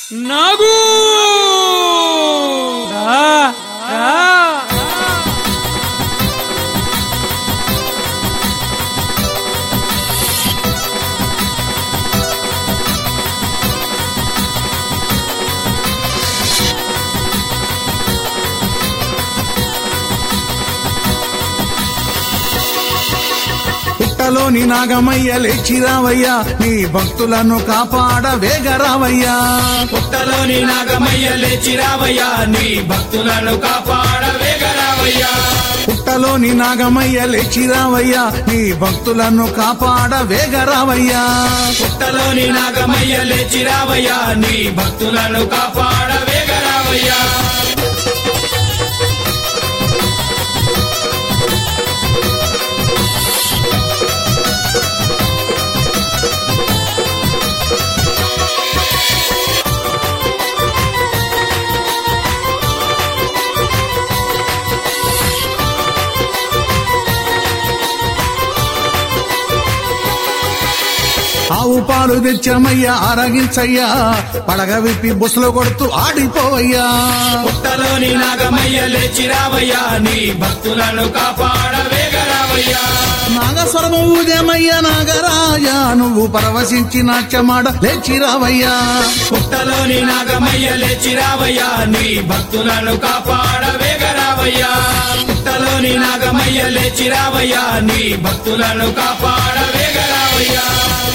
నాగు రా, రా. పుట్టలోని నాగమయ్య లేచిరావయ్యా నీ భక్తులను కాపాడ వేగరావయ్యా పుట్టలోని నాగమయ్య లేచిరావయ్యా నీ భక్తులను కాపాడ వేగరావయ్యా పుట్టలోని నాగమయ్య లేచిరావయ్యా నీ భక్తులను కాపాడ వేగరావయ్యా పుట్టలోని నాగమయ్య లేచిరావయ్యా నీ భక్తులను కాపాడ వేగరావయ్యా ఆవు పాలు తెచ్చమయ్యా ఆరగించయ్యా పడగ విప్పి బుసలు కొడుతూ ఆడిపోవయ్యా పుట్టలోని నాగమయ్య లేచిరావయ్యా నీ భక్తులను కాపాడ వేగరావయ్యా నాగస్వరము ఊదేమయ్యా నాగరాజా నువ్వు పరవశించి నాట్యమాడ లేచిరావయ్యా పుట్టలోని నాగమయ్య లేచిరావయ్యా నీ భక్తులను కాపాడ వేగరావయ్యా పుట్టలోని నాగమయ్య లేచిరావయ్యా నీ భక్తులను కాపాడ వేగరావయ్యా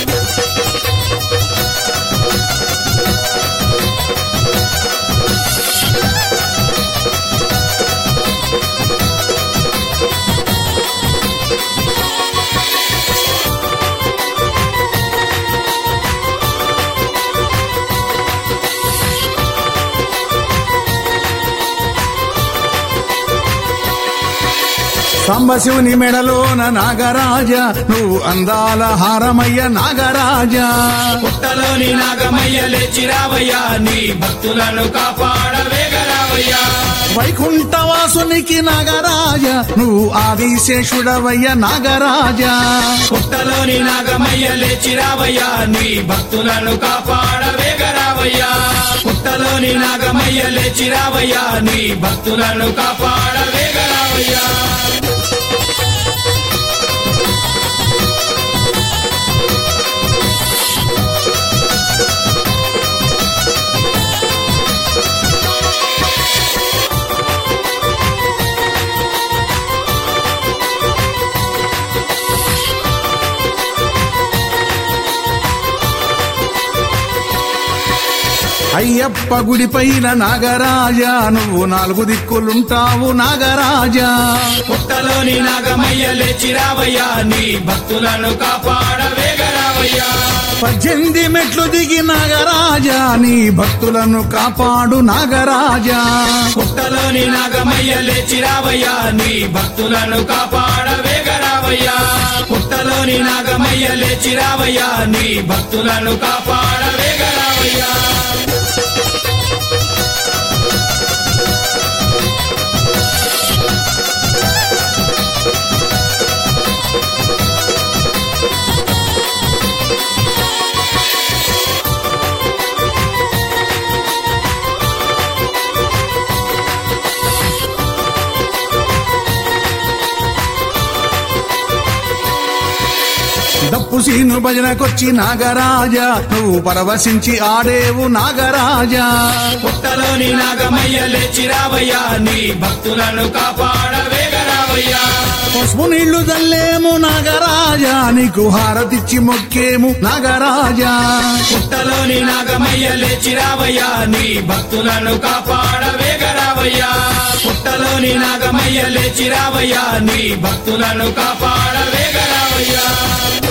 సాంబశివుని మెడలోన నాగరాజా నువ్వు అందాల హారమయ్య నాగరాజా పుట్టలోని నాగమయ్య లేచిరావయ్యా నీ భక్తులను కాపాడ వేగరావయ్యా వైకుంఠవాసునికి నాగరాజా నువ్వు ఆదిశేషుడవయ్య నాగరాజా పుట్టలోని నాగమయ్య లేచిరావయ్యా నీ భక్తులను కాపాడ వేగరావయ్యా పుట్టలోని నాగమయ్య లేచిరావయ్యా నీ భక్తులను కాపాడ వేగరావయ్యా అయ్యప్ప గుడిపైన నాగరాజా నువ్వు నాలుగు దిక్కులుంటావు నాగరాజా పుట్టలోని నాగమయ్య లేచిరావయ్యా నీ భక్తులను కాపాడ వేగరావయ్యా పద్దెనిమిది మెట్లు దిగి నాగరాజా నీ భక్తులను కాపాడు నాగరాజా పుట్టలోని నాగమయ్య లేచిరావయ్యా నీ భక్తులను కాపాడ వేగరావయ్యా పుట్టలోని నాగమయ్య లేచిరావయ్యా నీ భక్తులను కాపాడ వేగరావయ్యా దప్పు సీను భజనకొచ్చి నాగరాజా నువ్వు పరవశించి ఆడేవు నాగరాజా పుట్టలోని నాగమయ్య లేచిరావయ్యా నీ భక్తులను కాపాడ వేగరావయ్యా పసుపు నీళ్లు జల్లేము నాగరాజా నీకు హారతిచ్చి మొక్కేము నాగరాజా పుట్టలోని నాగమయ్య లేచిరావయ్యా నీ భక్తులను కాపాడ వేగరావయ్యా పుట్టలోని నాగమయ్య లేచిరావయ్యా నీ భక్తులను కాపాడ వేగరావయ్యా